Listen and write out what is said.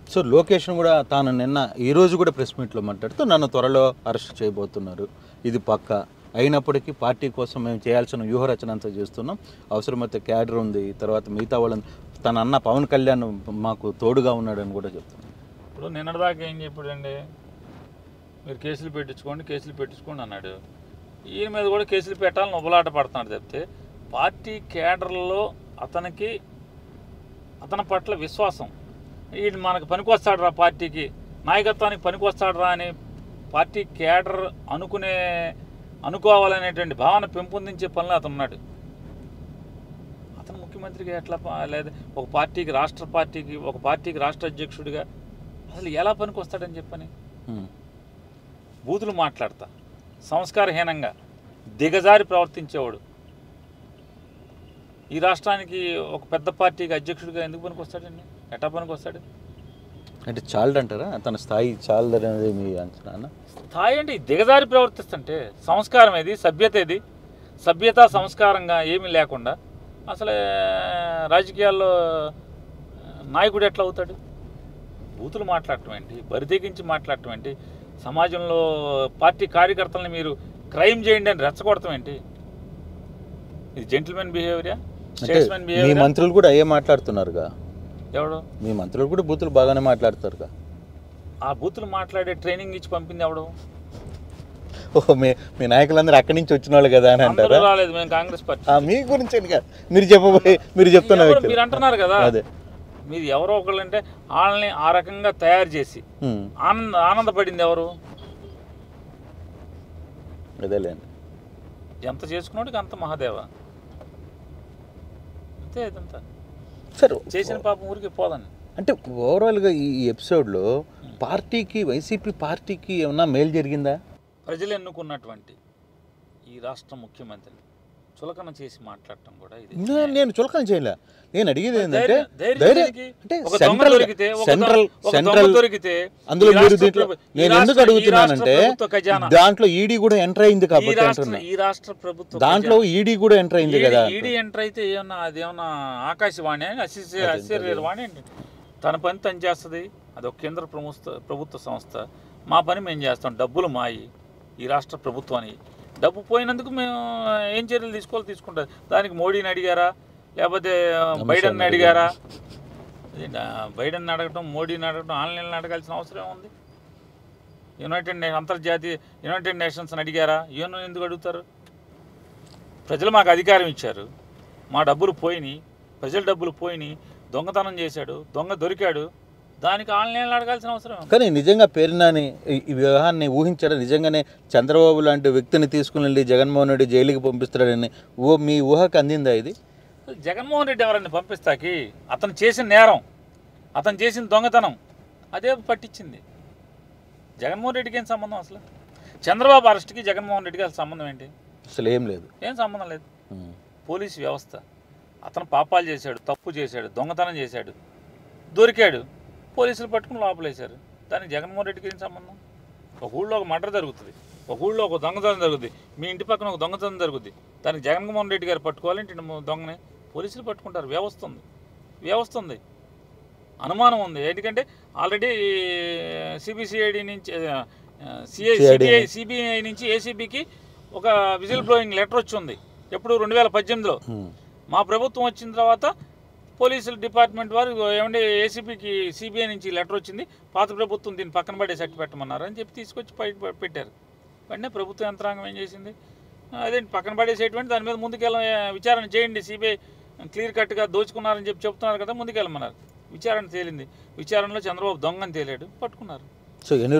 So లోకేష్ను కూడా తాను నిన్న ఈ రోజు కూడా ప్రెస్ మీట్లో మాట్లాడుతూ నన్ను త్వరలో అరెస్ట్ చేయబోతున్నారు ఇది పక్క అయినప్పటికీ పార్టీ కోసం మేము చేయాల్సిన వ్యూహరచన అంతా చేస్తున్నాం అవసరమైతే క్యాడర్ ఉంది తర్వాత మిగతా వాళ్ళని తన అన్న పవన్ కళ్యాణ్ మాకు తోడుగా ఉన్నాడని కూడా చెప్తున్నాను ఇప్పుడు నిన్నటిదాకా ఏం చెప్పాడండి మీరు కేసులు పెట్టించుకోండి కేసులు పెట్టించుకోండి అన్నాడు ఈయన మీద కూడా కేసులు పెట్టాలని ఉబలాట పడుతున్నాడు చెప్తే పార్టీ కేడర్లో అతనికి అతని పట్ల విశ్వాసం ఈయన మనకు పనికొస్తాడు రా పార్టీకి నాయకత్వానికి పనికొస్తాడు రా అని పార్టీ కేడర్ అనుకునే అనుకోవాలనేటువంటి భావన పెంపొందించే పనిలో అతను ఉన్నాడు అతను ముఖ్యమంత్రిగా ఎట్లా ప- లేదా ఒక పార్టీకి రాష్ట్ర పార్టీకి ఒక పార్టీకి రాష్ట్ర అధ్యక్షుడిగా అసలు ఎలా పనికి వస్తాడని చెప్పని ఉమ్. బూతులు మాట్లాడతా సంస్కారహీనంగా దిగజారి ప్రవర్తించేవాడు ఈ రాష్ట్రానికి ఒక పెద్ద పార్టీకి అధ్యక్షుడిగా ఎందుకు పనికి వస్తాడండి ఎట్టా పనికి వస్తాడు అంటే చాలదంటారా తన స్థాయి చాలదనేది మీ అంచనా స్థాయి అంటే ఈ దిగజారి ప్రవర్తిస్తుంటే సంస్కారం ఏది సభ్యత ఏది సభ్యత సంస్కారంగా ఏమీ లేకుండా అసలే రాజకీయాల్లో నాయకుడు ఎట్లా అవుతాడు బూతులు మాట్లాడటం ఏంటి బరితెగించి మాట్లాడటం ఏంటి సమాజంలో పార్టీ కార్యకర్తలను మీరు క్రైమ్ చేయండి అని రెచ్చగొడటం ఏంటి ఇది జెంటిల్మెన్ బిహేవియరా అంటే స్టేట్స్మెన్ మీ బిహేవియర్ మంత్రులు కూడా అయ్యే మాట్లాడుతున్నారుగా ఎవడు మీ మంత్రులు కూడా బూతులు బాగానే మాట్లాడతారుగా ఆ బూతులు మాట్లాడే ట్రైనింగ్ ఇచ్చి పంపింది ఎవడు ఓహో మీ మీ నాయకులందరూ అక్కడి నుంచి వచ్చిన వాళ్ళు కదా అని అందరూ అంటారా రాలేదు మేము కాంగ్రెస్ పార్టీ ఆ, మీ గురించి అని కాదు. మీరు చెప్పబోయే మీరు చెప్తున్న ఎవరు- వ్యక్తులు మీరు అంటున్నారు కదా అదే మీరు ఎవరో ఒకళ్ళు అంటే వాళ్ళని ఆ రకంగా తయారు చేసి ఉమ్, ఆనంద ఆనందపడింది ఎవరు అదేలేండి ఎంత చేసుకున్నాడికి అంత మహాదేవ అంతే ఇదంతా సరే చేసిన పాపం ఊరికి పోదని అంటే ఓవరాల్గా ఈ ఈ ఎపిసోడ్లో పార్టీకి వైసీపీ పార్టీకి ఏమన్నా మేలు జరిగిందా ప్రజలు ఎన్నుకున్నటువంటి ఈ రాష్ట్ర ముఖ్యమంత్రిని చులకన చేసి మాట్లాడటం కూడా ఇది నే- నేను చులకన చేయలే నేను అడిగేది ఏంటంటే ధైర్యం- ధైర్యం ధైర్యం దేనికి? అంటే ఒక దొంగ సెంట్రల్ దొరికితే, ఒక సెంట్రల్ దొంగ- ఒక సెంట్రల్ దొంగ దొరికితే అందులో ఈ మీరు రాష్ట్ర దీంట్లో ప్రభు- ఈ నేను రాష్ట్ర- ఎందుకు ఈ అడుగుతున్నానంటే రాష్ట్ర ప్రభుత్వ ఖజానా. దాంట్లో ఈడీ కూడా ఎంటర్ అయింది ఈ కాబట్టి రాష్ట్ర అంటున్నా ఈ రాష్ట్ర ప్రభుత్వ దాంట్లో ఈడీ కూడా ఎంటర్ అయింది కదా ఈడీ ఎంటర్ అయితే ఏమన్నా అదేమన్నా ఆకాశవాణి అని అసిసి అసిర్వాణి అండి తన పని తను చేస్తుంది అది ఒక కేంద్ర ప్రభుత్వ ప్రభుత్వ సంస్థ మా పని మేము చేస్తాం డబ్బులు మాయి ఈ రాష్ట్ర ప్రభుత్వానికి డబ్బు పోయినందుకు మేము ఏం చర్యలు తీసుకోవాలి తీసుకుంటాం దానికి మోడీని అడిగారా లేకపోతే బైడెన్ అడిగారా అదేంటి, ఆ బైడెన్ అడగటం మోడీని అడగటం ఆన్లైన్లో అడగాల్సిన అవసరం ఉంది యునైటెడ్ నే అంతర్జాతీయ యునైటెడ్ నేషన్స్ని అడిగారా యూఎన్ ఎందుకు అడుగుతారు ప్రజలు మాకు అధికారం ఇచ్చారు మా డబ్బులు పోయినాయి ప్రజల డబ్బులు పోయినాయి దొంగతనం చేశాడు దొంగ దొరికాడు దానికి ఆన్లైన్లో అడగాల్సిన అవసరం ఉంది. కానీ నిజంగా పేరునాని ఈ- ఈ వ్యవహారాన్ని ఊహించడం నిజంగానే చంద్రబాబు లాంటి వ్యక్తిని తీసుకుని వెళ్ళి జగన్మోహన్ రెడ్డి జైలుకి పంపిస్తాడని ఓ మీ ఊహకు అందిందా ఇది జగన్మోహన్ రెడ్డి ఎవరిని పంపిస్తాకి అతను చేసిన నేరం అతను చేసిన దొంగతనం అదే పట్టించింది జగన్మోహన్ రెడ్డికి ఏం సంబంధం అసలు చంద్రబాబు అరెస్ట్కి జగన్మోహన్ రెడ్డికి అసలు సంబంధం ఏంటి అసలు ఏం లేదు ఏం సంబంధం లేదు ఉమ్. పోలీసు వ్యవస్థ అతను పాపాలు చేశాడు తప్పు చేశాడు దొంగతనం చేశాడు దొరికాడు పోలీసులు పట్టుకుని లోపలేశారు దానికి జగన్మోహన్ రెడ్డికి ఏం సంబంధం ఒక ఊళ్ళో ఒక మర్డర్ జరుగుతుంది ఒక ఊళ్ళో ఒక దొంగతనం జరుగుతుంది మీ ఇంటి పక్కన ఒక దొంగతనం జరుగుతుంది దానికి జగన్మోహన్ రెడ్డి గారు పట్టుకోవాలంటే ఈయన దొంగని పోలీసులు పట్టుకుంటారు వ్యవస్థ ఉంది వ్యవస్థ ఉంది అనుమానం ఉంది ఎందుకంటే ఆల్రెడీ సిబిసిఐడి నుంచి సిఐ CID. సిబిఐ సిబిఐ నుంచి ఏసీబీకి ఒక విజిల్ బ్లోయింగ్ లెటర్ వచ్చింది ఎప్పుడు రెండు వేల పద్దెనిమిదిలో ఉమ్. మా ప్రభుత్వం వచ్చిన తర్వాత పోలీసుల డిపార్ట్మెంట్ వారు ఏమంటే ఏసీపీకి సిబిఐ నుంచి లెటర్ వచ్చింది పాత ప్రభుత్వం దీన్ని పక్కన పడే సెట్ పెట్టమన్నారు అని చెప్పి తీసుకొచ్చి బయట పె- పెట్టారు వెంటనే ప్రభుత్వ యంత్రాంగం ఏం చేసింది అదేంటి పక్కన పడేసేటువంటి దాని మీద ముందుకెళ్ళ విచారణ చేయండి సిబిఐ క్లియర్ కట్గా దోచుకున్నారని చెప్పి చెప్తున్నారు కదా ముందుకెళ్ళమన్నారు విచారణ తేలింది విచారణలో చంద్రబాబు దొంగని తేలాడు పట్టుకున్నారు సో ఎన్ని